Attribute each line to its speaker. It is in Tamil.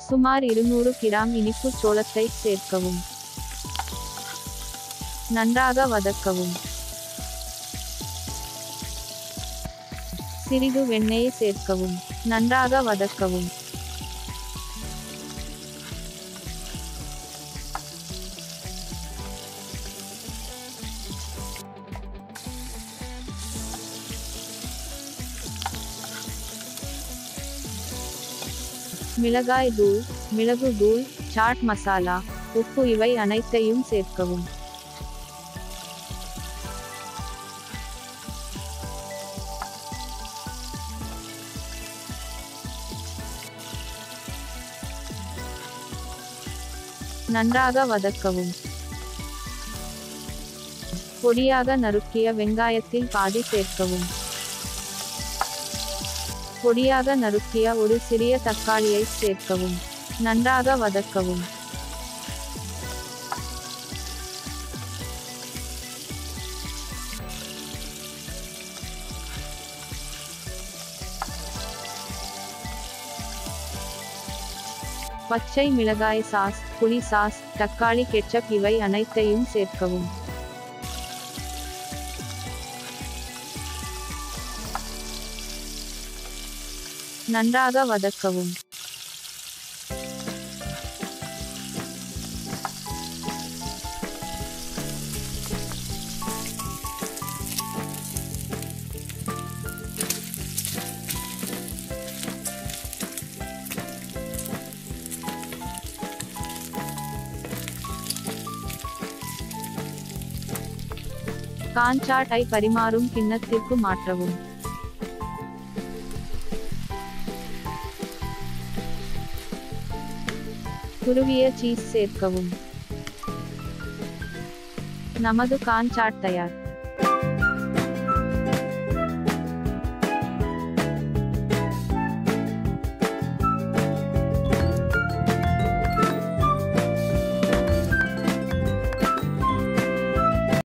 Speaker 1: சுமார் இருநூறு கிராம் இனிப்பு சோளத்தை சேர்க்கவும் நன்றாக வதக்கவும் சிறிது வெண்ணெயை சேர்க்கவும் நன்றாக வதக்கவும் மிளகாய் தூள் மிளகு தூள் சாட் மசாலா உப்பு இவை அனைத்தையும் சேர்க்கவும் நன்றாக வதக்கவும் பொடியாக நறுக்கிய வெங்காயத்தில் பாதி சேர்க்கவும் பொடியாக நறுக்கிய ஒரு சிறிய தக்காளியை சேர்க்கவும் நன்றாக வதக்கவும் பச்சை மிளகாய் சாஸ் புளி சாஸ் தக்காளி கெச்சப் இவை அனைத்தையும் சேர்க்கவும் நன்றாக வதக்கவும் கான்சாட்டை பரிமாறும் கிண்ணத்திற்கு மாற்றவும் துருவிய சீஸ் சேர்க்கவும் நமது கான்சாட் தயார்